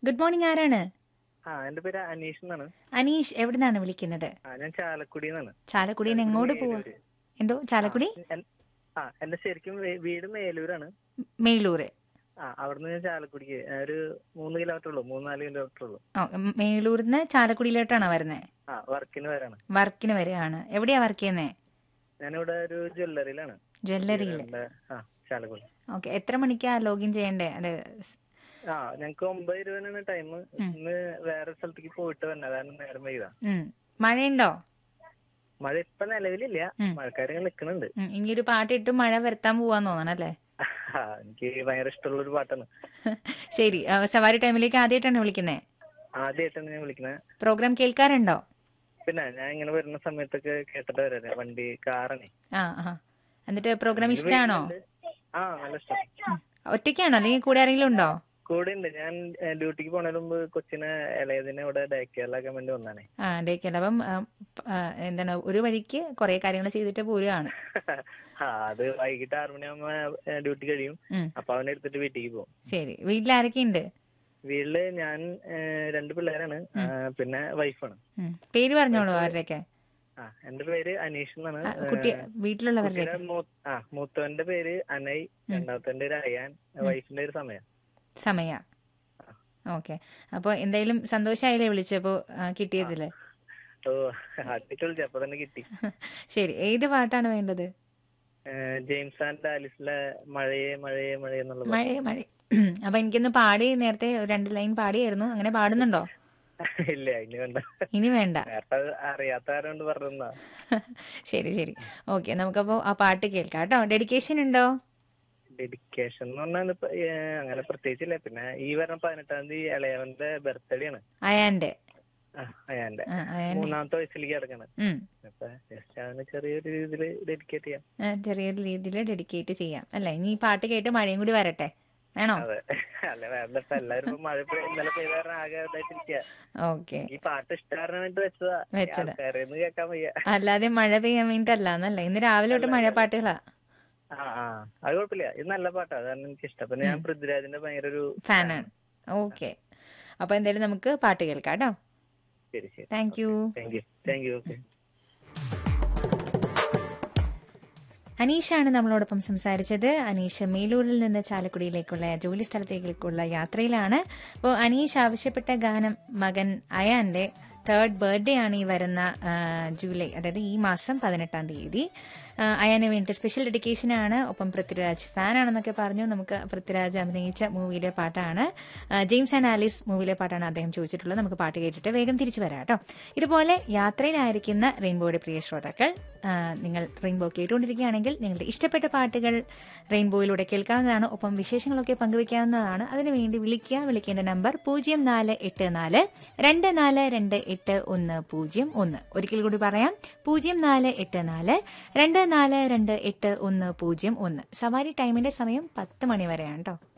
Good morning ആരാണ് ആ എന്റെ പേര് അനീഷ് എന്നാണ് അനീഷ് എവിടുന്നാണ് വിളിക്കുന്നത് ആ ഞാൻ ചാലക്കുടി എന്നാണ് ചാലക്കുടിയിൽ നിന്ന് എങ്ങോട്ട് പോവാ എന്തോ ചാലക്കുടി ആ എന്റെ ശരിക്കും വീ- വീട് മേലൂരാണ് മേലൂര് ആ അവിടുന്ന് ഞാൻ ചാലക്കുടിക്ക് ആ, ഒരു മൂന്ന് കിലോമീറ്റർ ഉള്ളൂ മൂന്ന് നാല് കിലോമീറ്റർ ഉള്ളൂ ഓ മേലൂരിൽ നിന്ന് ചാലക്കുടിയിലോട്ടാണോ വരുന്നത് ആ വർക്കിന് വരാണ് വർക്കിന് വരെയാണ് എവിടെയാ വർക്ക് ചെയ്യുന്നത് ഞാനിവിടെ ഒരു ജ്വല്ലറിയിലാണ് ജ്വല്ലറിയിൽ ഇവിടെ, ആ ചാലക്കുടി ഓക്കെ എത്ര മണിക്കാ ലോഗിൻ ചെയ്യണ്ടേ അതെ സ്- ആ ഞങ്ങക്ക് ഒമ്പത് ഇരുപതിനാണ് ടൈം ഇന്ന് വേറെ സ്ഥലത്തേക്ക് പോയിട്ട് വന്നെ അതാണ് നേരം വൈകാ ഉം. മഴയുണ്ടോ മഴ ഇപ്പൊ നിലവിലില്ല ഉം. മഴക്കാരിങ്ങനെ നിക്കണുണ്ട് ഉം, ഇനി ഒരു പാട്ടിട്ട് മഴ വരുത്താൻ പോവാന്ന് തോന്നണല്ലേ ആ, എനിക്ക് ഭയങ്കര ഇഷ്ടമുള്ള ഒരു പാട്ടാണ് ശരി ആ, സവാരി ടൈമിലേക്ക് ആദ്യമായിട്ടാണ് വിളിക്കുന്നത് ആദ്യമായിട്ടാണ് ഞാൻ വിളിക്കുന്നത് പ്രോഗ്രാം കേൾക്കാറുണ്ടോ പിന്നെ ഞാൻ ഇങ്ങനെ വരുന്ന സമയത്തൊക്കെ കേട്ടിട്ട് വരാറ് വണ്ടി കാറാണേ ആ ആ എന്നിട്ട് പ്രോഗ്രാം ഇഷ്ടമാണോ ആ നല്ല ഇഷ്ടം ഒറ്റയ്ക്കാണോ അല്ലെങ്കിൽ കൂടെ ആരെങ്കിലും ഉണ്ടോ കൂടെ ഉണ്ട് ഞാൻ ഏ, ഡ്യൂട്ടിക്ക് പോണതിന് മുമ്പ് കൊച്ചിനെ ഇളയതിനെ ഇവിടെ ഡേക്കേറിലാക്കാൻ വേണ്ടി വന്നാണേ ആ ഡേക്കല്ല അപ്പം ആ, പ- ആ, എന്താണ് ഒരു വഴിക്ക് കുറെ കാര്യങ്ങൾ ചെയ്തിട്ട് പോരുകയാണ് ആ അത് വൈകിട്ട് ആറു മണിയാകുമ്പോ ഡ്യൂട്ടി കഴിയും ഉം. അപ്പൊ അവനെ എടുത്തിട്ട് വീട്ടിലേക്ക് പോകും ശരി വീട്ടിൽ ആരൊക്കെയുണ്ട് വീട്ടില് ഞാൻ ഏ, രണ്ട് പിള്ളേരാണ് ആ, പിന്നെ വൈഫാണ് ഉം. പേര് പറഞ്ഞോളൂ അവരുടെയൊക്കെ ആ എന്റെ പേര് അനീഷ് എന്നാണ് ആ, കുട്ടി വീട്ടിലുള്ളവരുടെ കുട്ടിയുടെ മൂ- ആ മൂത്തവന്റെ പേര് അനൈ രണ്ടാമത്തെ പേര് അയാൻ വൈഫിന്റെ പേര് സമയം സമയ ഓക്കെ അപ്പോൾ എന്തായാലും സന്തോഷമായില്ലേ വിളിച്ചപ്പോൾ കിട്ടിയതില്ലേ ഓ അടിച്ചു വിളിച്ചു അപ്പൊ തന്നെ കിട്ടി ശരി ഏത് പാട്ടാണ് വേണ്ടത് ഏ, ജെയിംസ് ആൻഡ് ആലിസിലെ മഴയെ മഴയെ മഴയെ എന്നുള്ള പാട്ട്. മഴ മഴ അപ്പൊ എനിക്കൊന്ന് പാടി നേരത്തെ രണ്ട് ലൈൻ പാടിയായിരുന്നു അങ്ങനെ പാടുന്നുണ്ടോ ഇല്ല ഇനി വേണ്ട ഇനി വേണ്ട നേരത്തെ അത് അറിയാത്ത ആരോണ്ട് പറഞ്ഞാ ശരി ശരി ഓക്കെ നമുക്കപ്പോൾ ആ പാട്ട് കേൾക്കാം കേട്ടോ ഡെഡിക്കേഷൻ ഉണ്ടോ ഡെഡിക്കേഷൻ എന്ന് പറഞ്ഞാൽ ഇപ്പൊ, ഏ, അങ്ങനെ പ്രത്യേകിച്ചില്ല പിന്നെ ഈ വരുന്ന പതിനെട്ടാം തീയതി ഇളയവന്റെ ബർത്ത്ഡേ ആണ് അയാന്റെ ആ, അയാന്റെ ആ, അയാന്റെ മൂന്നാമത്തെ വയസ്സിലേക്ക് കിടക്കണം ഉം. അപ്പൊ ജസ്റ്റ് അവന് ചെറിയൊരു രീതിയിൽ ഡെഡിക്കേറ്റ് ചെയ്യാം ആ, ചെറിയൊരു രീതിയിൽ ഡെഡിക്കേറ്റ് ചെയ്യാം അല്ലേ ഇനി ഈ പാട്ട് കേട്ട് മഴയും കൂടി വരട്ടെ വേണോ അതെ അല്ല വേണ്ട ഇപ്പൊ എല്ലാവരും ഇപ്പൊ മഴ പെയ്യ- ഇന്നലെ പെയ്ത കാരണം ആകെ ഇതായിട്ടിരിക്കുക ഓക്കെ ഈ പാട്ട് ഇഷ്ടകാരനായിട്ട് വെച്ചതാ വെച്ചതാ. ആൾക്കാരെന്ന് കേൾക്കാൻ വയ്യ അല്ലാതെ മഴ പെയ്യാൻ വേണ്ടിട്ടല്ല എന്നല്ലേ ഇന്ന് രാവിലെ തൊട്ട് മഴ പാട്ടുകളാ ആ ആ അത് കുഴപ്പമില്ല ഇത് നല്ല പാട്ടാ അതാണ് എനിക്ക് ഇഷ്ടം പിന്നെ ഞാൻ പൃഥ്വിരാജിന്റെ ഭയങ്കര ഒരു ഫാനാണ് ഓക്കെ അപ്പൊ എന്തായാലും നമുക്ക് പാട്ട് കേൾക്കാം കേട്ടോ ശരി ശരി thank you thank you thank you okay അനീഷാണ് നമ്മളോടൊപ്പം സംസാരിച്ചത് അനീഷ് മേലൂരിൽ നിന്ന് ചാലക്കുടിയിലേക്കുള്ള ജോലി സ്ഥലത്തേക്കുള്ള യാത്രയിലാണ് അപ്പോൾ അനീഷ് ആവശ്യപ്പെട്ട ഗാനം മകൻ അയാന്റെ തേർഡ് ബർത്ത്ഡേ ആണ് ഈ വരുന്ന ആ, ജൂലൈ അതായത് ഈ മാസം പതിനെട്ടാം തീയതി ആ, അയാന് വേണ്ടി സ്പെഷ്യൽ ഡെഡിക്കേഷൻ ആണ് ഒപ്പം പൃഥ്വിരാജ് ഫാൻ ആണെന്നൊക്കെ പറഞ്ഞു നമുക്ക് പൃഥ്വിരാജ് അഭിനയിച്ച മൂവിയിലെ പാട്ടാണ് ആ, ജെയിംസ് ആൻഡ് ആലീസ് മൂവിയിലെ പാട്ടാണ് അദ്ദേഹം ചോദിച്ചിട്ടുള്ളത് നമുക്ക് പാട്ട് കേട്ടിട്ട് വേഗം തിരിച്ചു വരാം കേട്ടോ ഇതുപോലെ യാത്രയിലായിരിക്കുന്ന റെയിൻബോയുടെ പ്രിയ ശ്രോതാക്കൾ ആ, നിങ്ങൾ റെയിൻബോ കേട്ടുകൊണ്ടിരിക്കുകയാണെങ്കിൽ നിങ്ങളുടെ ഇഷ്ടപ്പെട്ട പാട്ടുകൾ റെയിൻബോയിലൂടെ കേൾക്കാവുന്നതാണ് ഒപ്പം വിശേഷങ്ങളൊക്കെ പങ്കുവയ്ക്കാവുന്നതാണ് അതിനുവേണ്ടി വിളിക്കുക വിളിക്കേണ്ട നമ്പർ പൂജ്യം നാല് എട്ട് നാല് രണ്ട് നാല് രണ്ട് എട്ട് ഒന്ന് പൂജ്യം ഒന്ന് ഒരിക്കൽ കൂടി പറയാം പൂജ്യം നാല് എട്ട് നാല് രണ്ട് നാല് രണ്ട് എട്ട് ഒന്ന് പൂജ്യം ഒന്ന് സവാരി ടൈമിന്റെ സമയം പത്ത് മണി വരെയാണ് കേട്ടോ